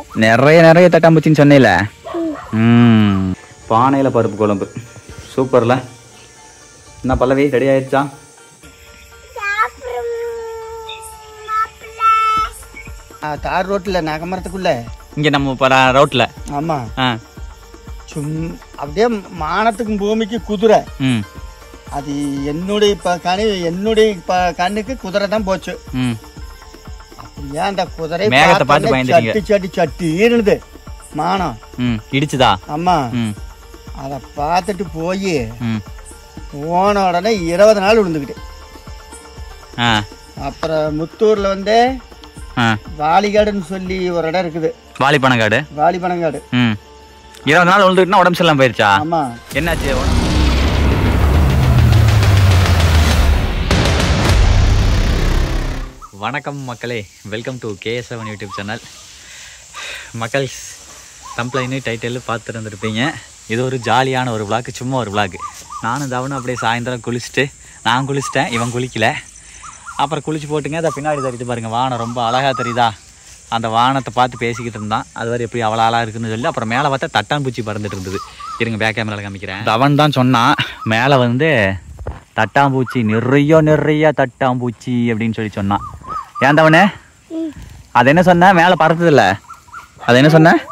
நிறைய நிறைய தட்டாம்பூச்சின்னு சொன்னேல ம் பானையில் பருப்பு குழம்பு சூப்பர்ல என்ன பல்லவி ரெடி ஆயிடுச்சா தார் ரோட்டில் நகமரத்துக்குள்ள இங்கே நம்ம இப்போ ரோட்டில் ஆமாம் ஆ சும் அப்படியே மானத்துக்கும் பூமிக்கு குதிரை ம் அது என்னுடைய இப்போ கணி என்னுடைய இப்போ கண்ணுக்கு குதிரை தான் போச்சு ம் அப்படியே அந்த குதிரை மேகத்தை பார்த்து பார்த்தோன்னே பயந்துட்டீங்க. சட்டி சட்டி சட்டி இருந்தது மானம் ம் இடிச்சுதா ஆமா ம் அதை பார்த்துட்டு போய் ம் போன உடனே இருபது நாள் விழுந்துக்கிட்டு ஆ அப்புறம் முத்தூர்ல வந்து ஆ வாலிகாடுன்னு சொல்லி ஒரு இடம் இருக்குது வாலிப்பனங்காடு வாலிபனங்காடு ம் இருபது நாள் விழுந்துட்டுனா உடம்பு சரியில்லாம போயிருச்சா ஆமா என்னாச்சு வணக்கம் மக்களே welcome to KS seven YouTube channel மக்கள் கம்ப்ளைனு டைட்டில் பார்த்துட்டு இருந்திருப்பீங்க இது ஒரு ஜாலியான ஒரு விளாக் சும்மா ஒரு விளாக் நானும் தவனும் அப்படியே சாயந்தரம் குளிச்சுட்டு நான் குளிச்சிட்டேன் இவன் குளிக்கல அப்புறம் குளிச்சு போட்டுங்க அதை பின்னாடி தெரியுது பாருங்க வானம் ரொம்ப அழகாக தெரியுதா அந்த வானத்தை பார்த்து பேசிக்கிட்டு இருந்தான் அது வரை எப்படி அவ்வளோ அழகாக இருக்குன்னு சொல்லி அப்புறம் மேலே பார்த்தா தட்டாம்பூச்சி பறந்துட்டு இருந்தது இருங்க பேக் கேமராவில் காமிக்கிறேன் அவன் தான் சொன்னான் மேலே வந்து தட்டாம்பூச்சி நிறைய நிறைய தட்டாம்பூச்சி அப்படின்னு சொல்லி சொன்னான் ஏன் தவனே அது என்ன சொன்ன மேலே பறந்தது இல்ல அது என்ன சொன்ன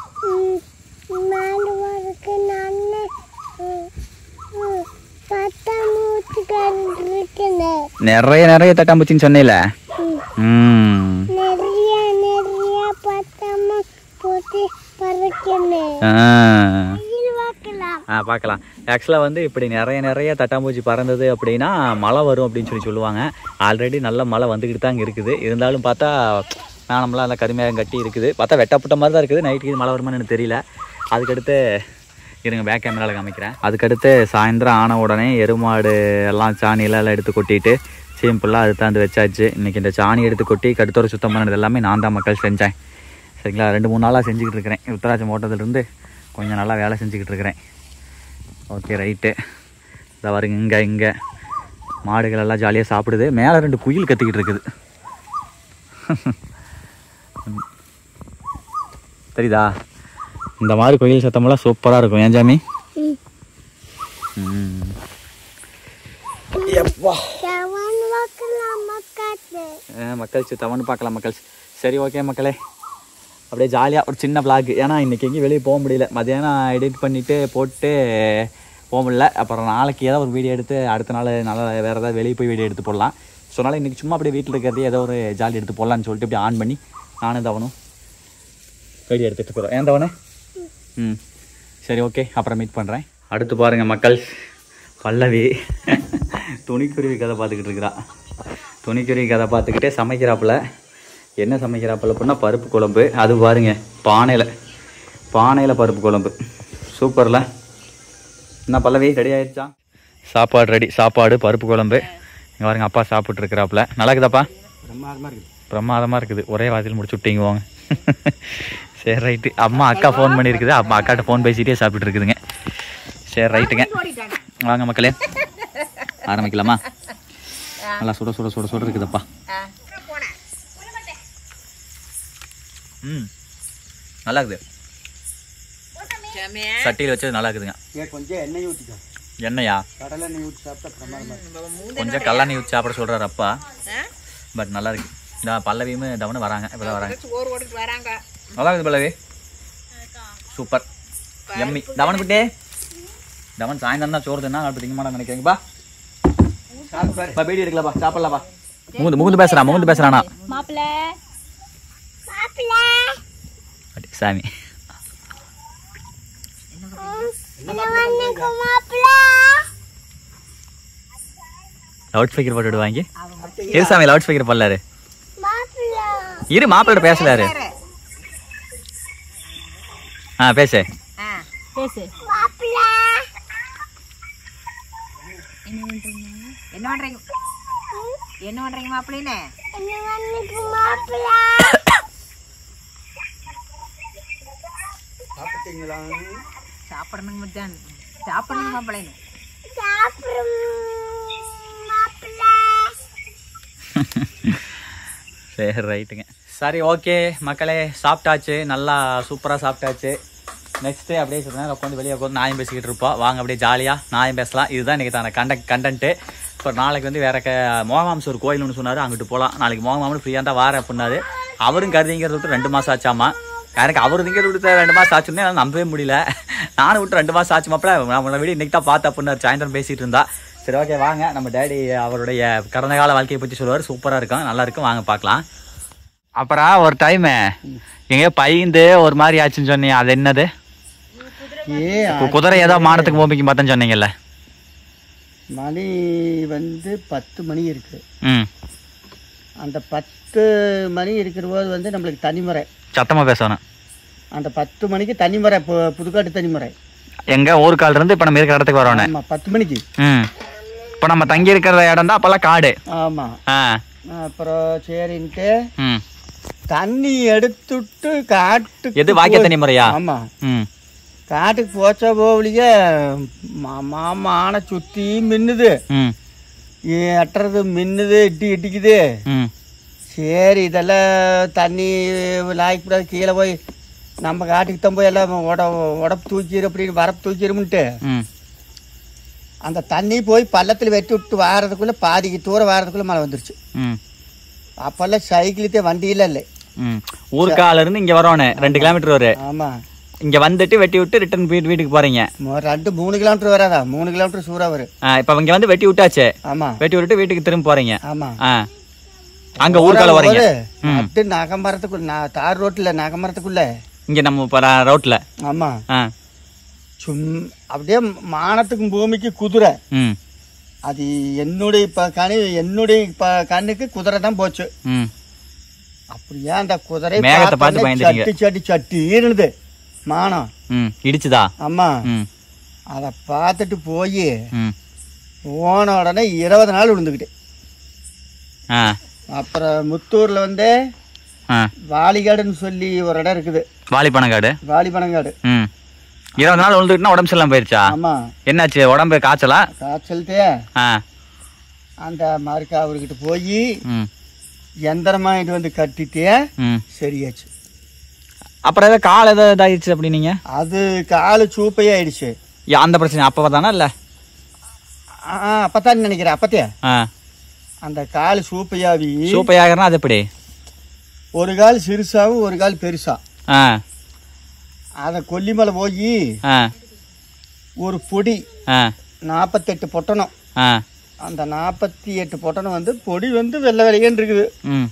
நிறைய நிறைய தட்டாம்பூச்சின்னு சொன்னேல ம் நிறைய நிறைய பத்தமா போட்டு பறக்கணும் ஆ பார்க்கலாம் ஆ பார்க்கலாம் ஆக்சுவலாக வந்து இப்படி நிறைய நிறைய தட்டாம்பூச்சி பறந்தது அப்படின்னா மழை வரும் அப்படின்னு சொல்லி சொல்லுவாங்க ஆல்ரெடி நல்ல மழை வந்துக்கிட்டு தான் இருக்குது இருந்தாலும் பார்த்தா நானம்லாம் நல்லா கருமையாக கட்டி இருக்குது பார்த்தா வெட்டப்பட்ட மாதிரி தான் இருக்குது நைட்டுக்கு மழை வருமான்னு எனக்கு தெரியல அதுக்கடுத்து இருங்க பேக் கேமராவில் காமிக்கிறேன் அதுக்கடுத்து சாயந்தரம் ஆன உடனே எருமாடு எல்லாம் சாணியெல்லாம் எல்லாம் எடுத்து கொட்டிட்டு சிம்பிளாக அது தாந்து வச்சாச்சு இன்றைக்கி இந்த சாணி எடுத்து கொட்டி கடுத்தோரை சுத்தம் பண்ணது எல்லாமே நான் தான் மக்கள் செஞ்சேன் சரிங்களா ரெண்டு மூணு நாளாக செஞ்சுக்கிட்டு இருக்கிறேன் உத்தராட்சம் ஓட்டத்துலேருந்து கொஞ்சம் நல்லா வேலை செஞ்சுக்கிட்டு இருக்கிறேன் ஓகே ரைட்டு இதை பாருங்க இங்கே இங்கே மாடுகள் எல்லாம் ஜாலியாக சாப்பிடுது மேலே ரெண்டு குயில் கத்திக்கிட்டு இருக்குது தெரியுதா இந்த மாதிரி குயில் சத்தமெல்லாம் சூப்பராக இருக்கும் ஏன் ஜாமி ம். செவன் பார்க்கலாம் மக்காத்து ஆ, மக்கள் தவணு பார்க்கலாம் மக்கள் சரி ஓகே மக்களே அப்படியே ஜாலியாக ஒரு சின்ன vlog ஏன்னா இன்றைக்கி எங்கேயும் வெளியே போக முடியல மதியானம் எடிட் பண்ணிவிட்டு போட்டு போக முடியல அப்புறம் நாளைக்கு ஏதாவது ஒரு வீடியோ எடுத்து அடுத்த நாள் நல்லா வேறு ஏதாவது வெளியே போய் வீடியோ எடுத்து போடலாம் ஸோ அதனால் இன்றைக்கி சும்மா அப்படியே வீட்டில் இருக்கிறதே ஏதோ ஒரு ஜாலி எடுத்து போடலான்னு சொல்லிட்டு இப்படி ஆன் பண்ணி நானும் தவனும் வீடியோ எடுத்துகிட்டு போகிறோம் ஏன் தவனே ம் சரி ஓகே அப்புறம் மீட் பண்ணுறேன் அடுத்து பாருங்கள் மக்கள் பல்லவி துணிக்குருவி கதை பார்த்துக்கிட்டு இருக்கிறா துணிக்குருவி கதை பார்த்துக்கிட்டே சமைக்கிறாப்புல என்ன சமைக்கிறாப்புல அப்படின்னா பருப்பு குழம்பு அது பாருங்க பானையில் பானையில் பருப்பு குழம்பு சூப்பரில் என்ன பல்லவி ரெடி ஆயிடுச்சா சாப்பாடு ரெடி சாப்பாடு பருப்பு குழம்பு இங்கே பாருங்க அப்பா சாப்பிட்டு இருக்கிறாப்புல நல்லா இருக்குதாப்பா பிரமாதமா இருக்குது பிரமாதமாக இருக்குது ஒரே வாரத்தில் முடிச்சு விட்டீங்க வாங்க சரி ரைட்டு அம்மா அக்கா ஃபோன் பண்ணியிருக்குது அம்மா அக்காட்ட ஃபோன் பேசிகிட்டே சாப்பிட்டு இருக்குதுங்க சரி ரைட்டுங்க வாங்க மக்களே ஆரம்பிக்கலாமா நல்லா சுட சுட சுட சுட இருக்குதப்பா ம் நல்லா இருக்குது சட்டியில் வச்சது நல்லா இருக்குதுங்க ஏன் கொஞ்சம் எண்ணெய் ஊற்றிக்கோ எண்ணெயா கடலை எண்ணெய் ஊற்றி சாப்பிட்டா பிரமாதமா இருக்கும் கொஞ்சம் கல்லெண்ணெய் ஊற்றி சாப்பிட சொல்கிறாரு அப்பா பட் நல்லா இருக்கு இந்த பல்லவியும் தவனு வராங்க இப்போ தான் வராங்க சோறு ஓட்டுட்டு வராங்க நல்லா இருக்குது பல்லவி சூப்பர் எம்மி தவன் குட்டே தவன் சாயந்தரம் தான் சோறு தின்னா அடுத்து திங்க மாட்டேன் நினைக்கிறீங்கப்பா பா பீடி எடுக்கலப்பா சாப்பிடலாப்பா முகுந்து முகுந்து பேசுறான் முகுந்து பேசுறானா மாப்பிள்ள அடி, சாமி மாப்பிள்ள லவுட் ஸ்பீக்கர் போட்டு வாங்கி இரு சாமி லவுட் ஸ்பீக்கர் பண்ணலாரு மாப்பிள்ள இரு மாப்பிள்ளோட பேசலாரு ஆ பேசு ஆ பேசு மாப்பிள்ள என்ன பண்றீங்க என்ன பண்றீங்க மாப்பிள்ளைன்னு என்ன வந்துக்கு மாப்பிள்ள சாப்பிட்டீங்களா சாப்பிடணுங்க மச்சான் சாப்பிடணுங்க மாப்பிள்ளைன்னு சாப்பிடும் மாப்பிள்ள சரி ரைட்டுங்க சரி ஓகே மக்களே சாப்பிட்டாச்சு நல்லா சூப்பராக சாப்பிட்டாச்சு நெக்ஸ்ட்டு அப்படியே கொஞ்ச நேரம் உட்காந்து வெளியே உட்காந்து நாயம் பேசிக்கிட்டு இருப்போம் வாங்க அப்படியே ஜாலியாக நாயம் பேசலாம் இதுதான் இன்றைக்கி தான கண்ட கண்டென்ட்டு இப்போ நாளைக்கு வந்து வேற க மோகமாம்சூர் கோயில் ஒன்று சொன்னார் அங்கிட்டு போகலாம் நாளைக்கு மோகமாமன் ஃப்ரீயாக இருந்தால் வார அப்படின்னாரு அவரும் கருதிங்கிறது விட்டு ரெண்டு மாதம் ஆச்சாமா எனக்கு அவர் திங்கிறது விட்டு ரெண்டு மாதம் ஆச்சுன்னு என்னால் நம்பவே முடியல நானும் விட்டு ரெண்டு மாதம் ஆச்சு மாப்பிள்ள நம்மளை வீடு இன்னைக்கு தான் பார்த்து அப்படின்னாரு சாயந்தரம் பேசிகிட்டு இருந்தா சரி ஓகே வாங்க நம்ம டேடி அவருடைய கடந்த கால வாழ்க்கையை பற்றி சொல்லுவார் சூப்பராக இருக்கும் நல்லா இருக்கும் வாங்க பார்க்கலாம் அப்புறம் ஒரு டைமு எங்கேயோ பயந்து ஒரு மாதிரி ஆச்சுன்னு சொன்னீங்க அது என்னது ஏ கு- குதிரை ஏதோ மானத்துக்கு போம்பிக்கு பார்த்தேன்னு சொன்னீங்கல்ல மணி வந்து பத்து மணி இருக்கு ம் அந்த பத்து மணி இருக்கிற போது வந்து நம்மளுக்கு தனிமுறை சத்தமாக பேசணும் அந்த பத்து மணிக்கு தனிமுறை பு- புதுக்காட்டு தனிமுறை எங்க ஊருக்கால இருந்து இப்போ நம்ம இருக்கிற இடத்துக்கு வரணும் ஆமாம் பத்து மணிக்கு ம் இப்போ நம்ம தங்கி இருக்கிற இடம் தான் அப்போல்லாம் காடு ஆமாம் ஆ அப்புறம் சரின்ட்டு ம் தண்ணி எடுத்துட்டு காட்டுக்கு எது வாக்கிய தண்ணி முறையா ஆமாம் ம் காட்டுக்கு போச்ச போவலியே மாமா ஆனை சுற்றி மின்னுது ம் எட்டுறது மின்னுது இட்டி இட்டிக்குது ம் சரி இதெல்லாம் தண்ணி லாய்க்கூடாது கீழே போய் நம்ம காட்டுக்கு தான் போய் எல்லாம் உட உடப்பு தூக்கிடு அப்படின்னு வரப்பு தூக்கிடும்ன்ட்டு ம் அந்த தண்ணி போய் பள்ளத்தில் வெட்டி விட்டு வாரதுக்குள்ளே பாதிக்கு தூரம் வாரதுக்குள்ளே மழை வந்துருச்சு ம் அப்போல்லாம் சைக்கிளுக்கே வண்டியில் இல்லை ம் ஊருக்கால இருந்து இங்கே வரணும் ரெண்டு கிலோமீட்டர் வரும் ஆமாம் இங்கே வந்துட்டு வெட்டி விட்டு ரிட்டர்ன் வீட்டு வீட்டுக்கு போகிறீங்க ரெண்டு மூணு கிலோமீட்டர் வராதா மூணு கிலோமீட்டர் சூறா வரும் இப்போ இங்கே வந்து வெட்டி விட்டாச்சு ஆமாம் வெட்டி விட்டு வீட்டுக்கு திரும்ப போகிறீங்க ஆமாம் ஆ அங்கே ஊருக்கால வரீங்க ம் அப்படியே நகமரத்துக்குள்ள நான் தார் ரோட்டில் நகமரத்துக்குள்ள இங்கே நம்ம இப்போ ரோட்டில் ஆமாம் ஆ சும் அப்படியே மானத்துக்கும் பூமிக்கு குதிரை ம் அது என்னுடைய இப்போ கணி என்னுடைய இப்போ கண்ணுக்கு குதிரை தான் போச்சு ம் அப்படியே அந்த குதிரை மேகத்தை பார்த்து பார்த்தோன்னே பயந்துட்டீங்க. சட்டி சட்டி சட்டி இருந்தது மானம் ம் இடிச்சுதா ஆமா ம் அதை பார்த்துட்டு போய் ம் போன உடனே இருபது நாள் விழுந்துக்கிட்டு ஆ அப்புறம் முத்தூர்ல வந்து ஆ வாலிகாடுன்னு சொல்லி ஒரு இடம் இருக்குது வாலிப்பனங்காடு வாலிபனங்காடு ம் இருபது நாள் விழுந்துட்டுனா உடம்பு சரியில்லாம போயிருச்சா ஆமா என்னாச்சு உடம்பு காய்ச்சலா காய்ச்சல்தே ஆ அந்த மறுக்க அவர்கிட்ட போய் ம் எந்திரமாயிட்டு வந்து கட்டிட்டே ம் சரியாச்சு அப்புறம் ஏதோ கால் ஏதோ இதாகிடுச்சு அப்படின்னீங்க அது காலு சூப்பையாயிடுச்சு யா, அந்த பிரச்சனை அப்போ தானே இல்லை ஆ அப்பத்தான் நினைக்கிறேன் அப்பத்தே ஆ அந்த கால் சூப்பையாவி சூப்பையாகிறனா அது எப்படி ஒரு கால் சிறுசாவும் ஒரு கால் பெருசா ஆ அதை கொல்லிமலை போய் ஆ ஒரு பொடி ஆ நாற்பத்தெட்டு பொட்டணம் ஆ அந்த நாற்பத்தி எட்டு பொட்டணம் வந்து பொடி வந்து வெள்ளை வெள்ளையன்னு இருக்குது ம்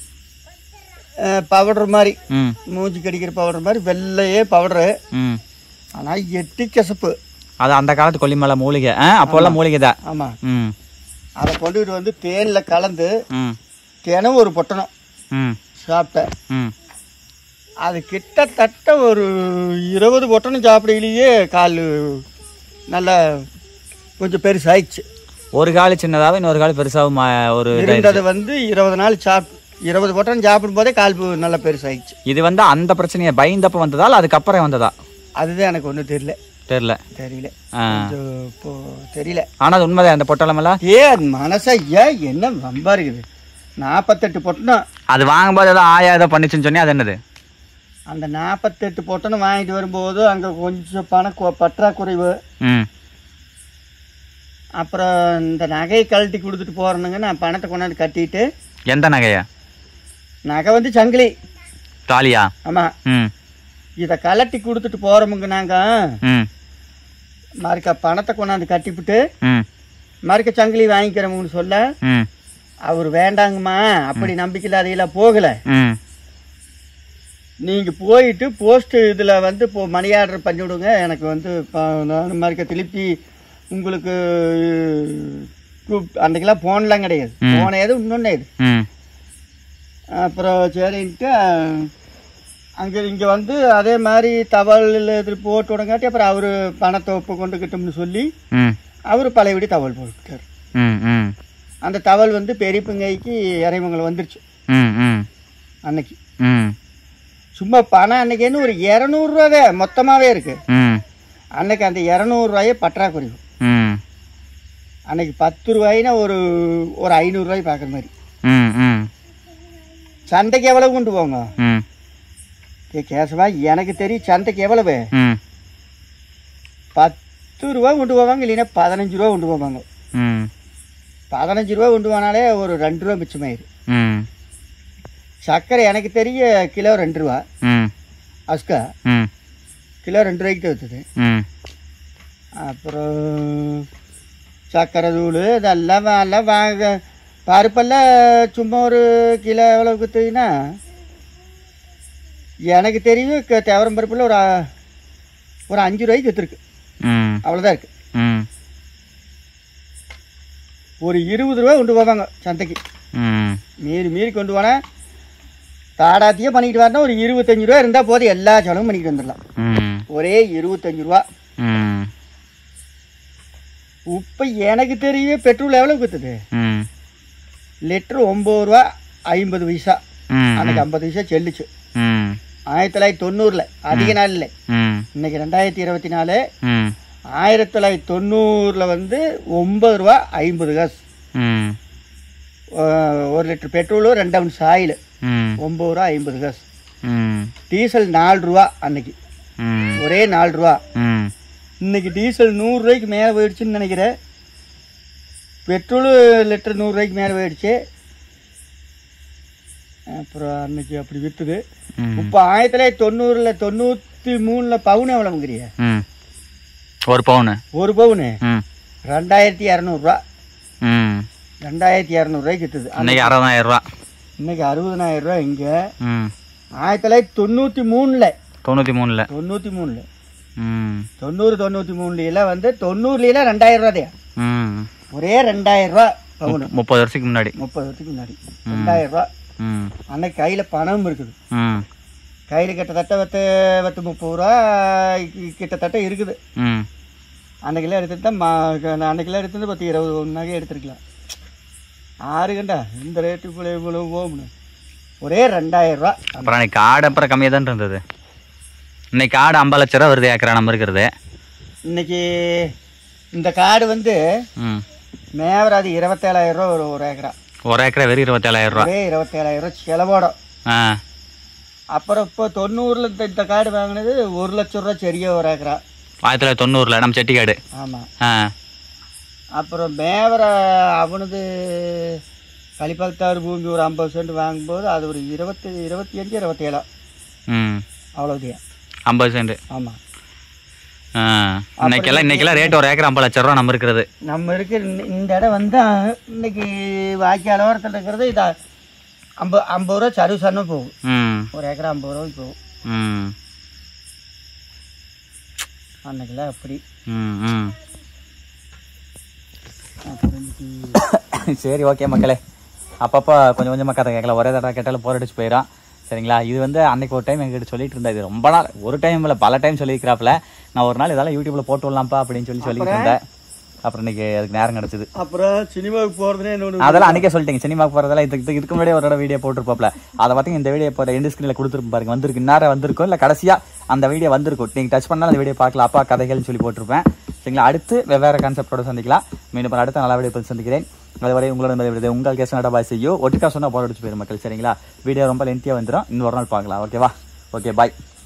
பவுடர் மாதிரி ம் மூஞ்சி கடிக்கிற பவுடர் மாதிரி வெள்ளையே பவுடரு ம் ஆனால் எட்டி கசப்பு அது அந்த காலத்து கொல்லிமலை மூலிகை ஆ அப்போல்லாம் மூலிகை தான் ஆமாம் ம் அதை கொண்டுகிட்டு வந்து தேனில் கலந்து ம் தினம் ஒரு பொட்டணம் ம் சாப்பிட்டேன் ம் அது கிட்டத்தட்ட ஒரு இருபது பொட்டணம் சாப்பிடையிலேயே கால் நல்லா கொஞ்சம் பெருசாயிடுச்சு ஒரு கால் சின்னதாகவும் இன்னொரு கால் பெருசாகவும் மா- ஒரு இதாயிடுச்சு. இருந்தது வந்து இருபது நாள் சாப் இருபது பொட்டணம் சாப்பிடும் போதே கால் பு- நல்லா பெருசாயிடுச்சு இது வந்து அந்த பிரச்சனையை பயந்தப்ப வந்ததா இல்லை அதுக்கப்புறம் வந்ததா அதுதான் எனக்கு ஒன்றும் தெரியல தெரியல தெரியல ஆ கொஞ்சம் இப்போ தெரியல ஆனால் அது உண்மைதான் அந்த பொட்டலமெல்லாம் ஏ அது மனசா ஏன் என்ன வம்பா இருக்குது நாற்பத்தெட்டு பொட்டணம் அது வாங்கும்போது ஏதோ ஆயா ஏதோ பண்ணிச்சுன்னு சொன்னி அது என்னது அந்த நாற்பத்தெட்டு பொட்டணம் வாங்கிட்டு வரும்போது அங்கே கொஞ்சம் பண கொ- பற்றாக்குறைவு ம் அப்புறம் இந்த நகையை கழட்டி கொடுத்துட்டு போகிறேனுங்க நான் பணத்தை கொண்டாந்து கட்டிட்டு எந்த நகையா நகை வந்து சங்கிலி தாலியா ஆமாம் ம் இதை கலட்டி கொடுத்துட்டு போகிறோமுங்க நாங்கள் ம் மறுக்க பணத்தை கொண்டாந்து கட்டிவிட்டு ம் மறுக்க சங்கிலி வாங்கிக்கிறோம்னு சொல்ல ம் அவர் வேண்டாங்கம்மா அப்படி நம்பிக்கையில் அதையெல்லாம் போகலை ம் நீங்கள் போயிட்டு போஸ்ட் இதில் வந்து இப்போ மணி ஆர்டர் பண்ணி விடுங்க எனக்கு வந்து இப்போ நான் மறுக்க திருப்பி உங்களுக்கு கூப்- அன்னைக்கெல்லாம் ஃபோன்லாம் கிடையாது ஃபோன் ஏது இன்னொன்று இது ம் அப்புறம் சரின்ட்டு அங்கே இங்கே வந்து அதே மாதிரி தபால் இது போட்டு விடங்காட்டி அப்புறம் அவர் பணத்தை ஒப்பு கொண்டுக்கிட்டோம்னு சொல்லி ம் அவர் பழையபடி தபால் போட்டுட்டார் ம் ம் அந்த தபால் வந்து பெரியப்பங்கைக்கு இறைமங்கலம் வந்துருச்சு ம் ம் அன்னைக்கு ம் சும்மா பணம் அன்னைக்குன்னு ஒரு இரநூறுவாவே மொத்தமாகவே இருக்கு ம் அன்னைக்கு அந்த இரநூறுவாயே பற்றாக்குறைவு ம் அன்னைக்கு பத்து ரூபாயினா ஒரு ஒரு ஐநூறுரூவாய் பார்க்குற மாதிரி ம் ம் சந்தைக்கு எவ்வளவு கொண்டு போங்க ம் ஏ கேசவா எனக்கு தெரியும் சந்தைக்கு எவ்வளவு ம் பத்து ரூபா கொண்டு போவாங்க இல்லைன்னா பதினஞ்சு ரூபா கொண்டு போவாங்க ம் பதினஞ்சு ரூபா கொண்டு போனாலே ஒரு ரெண்டு ரூபா மிச்சமாயிரு ம் சர்க்கரை எனக்கு தெரிய கிலோ ரெண்டு ரூபா ம் அஸ்கா ம் கிலோ ரெண்டு ரூபாய்க்கு தான் விற்றுது ம் அப்புறம் சர்க்கரை தூள் இதெல்லாம் வா- எல்லாம் வாங்க பருப்பெல்லாம் சும்மா ஒரு கிலோ எவ்வளோ விற்றுதுன்னா எனக்கு தெரியும் க- துவரம் பருப்பில் ஒரு அ- ஒரு அஞ்சு ரூபாய்க்கு விற்றுருக்கு ம் அவ்வளோதான் இருக்குது ம் ஒரு இருபது ரூபா கொண்டு போவாங்க சந்தைக்கு ம் மீறி மீறி கொண்டு போனால் தாடாத்தியே பண்ணிக்கிட்டு வரணும் ஒரு இருபத்தஞ்சு ரூபா இருந்தால் போதும் எல்லா செலவும் பண்ணிக்கிட்டு வந்துடலாம் ம் ஒரே இருபத்தஞ்சு ரூபா ம் இப்போ எனக்கு தெரியும் பெட்ரோல் எவ்வளோ விற்றுது ம் லிட்டரு ஒம்பது ரூபா ஐம்பது பைசா ம் அன்னைக்கு ஐம்பது பைசா செல்லுச்சு ம் ஆயிரத்தி தொள்ளாயிரத்தி தொண்ணூறில் அதிக நாள் இல்லை ம் இன்னைக்கு ரெண்டாயிரத்தி இருபத்தி நாலு ம் ஆயிரத்தி தொள்ளாயிரத்தி தொண்ணூறில் வந்து ஒம்பது ரூபா ஐம்பது காசு ம் அஹ் ஒரு லிட்டர் பெட்ரோலும் ரெண்டு அவுன்ஸ் ஆயில் ம் ஒம்பது ரூபா ஐம்பது காசு ம் டீசல் நாலு ரூபா அன்னைக்கு ம் ஒரே நாலு ரூபா ம் இன்னைக்கு டீசல் நூறுரூவாய்க்கு மேலே போயிடுச்சுன்னு நினைக்கிறேன் பெட்ரோலு லிட்டர் நூறுரூவாய்க்கு மேலே போயிடுச்சு அப்புறம் அன்னைக்கு அப்படி விற்றுது ம் இப்போ ஆயிரத்தி தொள்ளாயிரத்தி தொண்ணூறில் தொண்ணூற்றி மூணில் பவுன் எவ்வளோங்கிறிய ம் ஒரு பவுனு ஒரு பவுனு ம் ரெண்டாயிரத்தி இரநூறுவா ம் ரெண்டாயிரத்தி இரநூறுவாய்க்கு விற்றுது இன்னைக்கு அறுபதாயிரம் ரூபா இன்னைக்கு அறுபதனாயிரம் ரூபா இங்கே ம் ஆயிரத்தி தொள்ளாயிரத்தி தொண்ணூற்றி மூணில் தொண்ணூற்றி மூணில் தொண்ணூற்றி மூணில் ம் தொண்ணூறு தொண்ணூற்றி மூணுலாம் வந்து தொண்ணூறுலாம் ரெண்டாயிரம் ரூபா தான் ம் ஒரே ரெண்டாயிரம் ரூபா பவுனு முப்பது வருஷத்துக்கு முன்னாடி முப்பது வருஷத்துக்கு முன்னாடி ரெண்டாயிரம் ரூபா ம் அன்னைக்கு கையில் பணமும் இருக்குது ம் கையில் கிட்டத்தட்ட பத்து பத்து முப்பது ரூபா கி- கிட்டத்தட்ட இருக்குது ம் அன்னைக்கெல்லாம் எடுத்துட்டு தான் மா நான் அன்னைக்கெல்லாம் எடுத்துட்டு பத்து இருபது ஒன்றாக எடுத்துருக்கலாம் ஆறு கண்டா இந்த ரேட்டு இவ்வளோ இவ்வளோ போகணும் ஒரே ரெண்டாயிரம் ரூபா அப்புறம் அன்னைக்கு காடு அப்புறம் கம்மியாக தான் இருந்தது இன்னைக்கு காடு ஐம்பது லட்ச ரூபா வருது ஏக்கரா நம்ம இருக்கிறது இன்னைக்கு இந்த காடு வந்து ம் மேவராது இருபத்தேழாயிரம் ரூபா ஒரு ஒரு ஏக்கரா ஒரு ஏக்கரா வெறும் இருபத்தேழாயிரம் ரூபா ஒரே இருபத்தேழாயிரம் ரூபா செலவோடும் ஆ அப்புறம் இப்போ தொண்ணூறில் இந்த இந்த காடு வாங்கினது ஒரு லட்சம் ரூபா சரியா ஒரு ஏக்கரா ஆயிரத்தி தொள்ளாயிரத்தி தொண்ணூறில் நம்ம செட்டிக்காடு ஆமாம் ஆ அப்புறம் மேவர அவனது கலிப்பத்தாறு பூமி ஒரு ஐம்பது சென்ட் வாங்கும்போது அது ஒரு இருபத்தி இருபத்தி அஞ்சு இருபத்தேழா ம் அவ்வளோதையா ஐம்பது சென்ட் ஆமாம் ஆ இன்னைக்கெல்லாம் இன்னைக்கெல்லாம் ரேட் ஒரு ஏக்கர் ஐம்பது லட்ச ரூபா நம்ம இருக்கிறது நம்ம இருக்கிற இந்த- இந்த இடம் வந்து இன்னைக்கு வாய்க்கால் அளவரத்தில் இருக்கிறது இது ஐம்பது ஐம்பது ரூபா சருவு சன்னம் போகும் ம் ஒரு ஏக்கரா ஐம்பது ரூபாய்க்கு போகும் ம் அன்னைக்கெல்லாம் அப்படி ம் ம் அப்புறம் இன்னைக்கு சரி ஓகே மக்களே அப்பப்போ கொஞ்சம் கொஞ்சமாக கதை கேட்கல ஒரே தடவை கேட்டாலும் போர் அடிச்சு போயிடும் சரிங்களா இது வந்து அன்னைக்கு ஒரு டைம் எங்கிட்ட சொல்லிட்டு இருந்தா இது ரொம்ப நாள் ஒரு டைம் இல்லை பல டைம் சொல்லியிருக்கிறாப்புல நான் ஒரு நாள் இதெல்லாம் யூடியூப்ல போட்டு விடலாம்ப்பா அப்படின்னு சொல்லி சொல்லிட்டு இருந்தேன் அப்புறம் இன்னைக்கு அதுக்கு நேரம் கிடச்சிது அப்புறம் சினிமாவுக்கு போகிறதுனே என்னோட அதெல்லாம் அன்னைக்கே சொல்லிட்டீங்க சினிமாக்கு போகிறதெல்லாம் இதுக்கு இதுக்கு முன்னாடியே ஒரு தடவை வீடியோ போட்டிருப்பாப்ல அதை பார்த்தீங்க இந்த வீடியோ இப்போ எண்டு ஸ்க்ரீனில் கொடுத்துருப்போம் பாருங்க வந்திருக்கு இன்னார வந்திருக்கும் இல்லை கடைசியாக அந்த வீடியோ வந்திருக்கும் நீங்கள் டச் பண்ணாலும் அந்த வீடியோ பார்க்கலாம் அப்பா கதைகள்னு சொல்லி போட்டிருப்பேன் சரிங்களா அடுத்து வெவ்வேறு கான்செப்டோட சந்திக்கலாம் மீண்டும் ஒரு அடுத்த நல்ல வீடியோ பார்த்து சந்திக்கிறேன் அதுவரை உங்களோட விடுது உங்கள் கேஸ் நடா பாய் செய்யோ ஒட்டுக்கா சொன்னால் போர் அடிச்சு போயிடும் மக்கள் சரிங்களா வீடியோ ரொம்ப லென்த்தியாக வந்துடும் இன்னொரு நாள் பார்க்கலாம் ஓகேவா ஓகே பாய்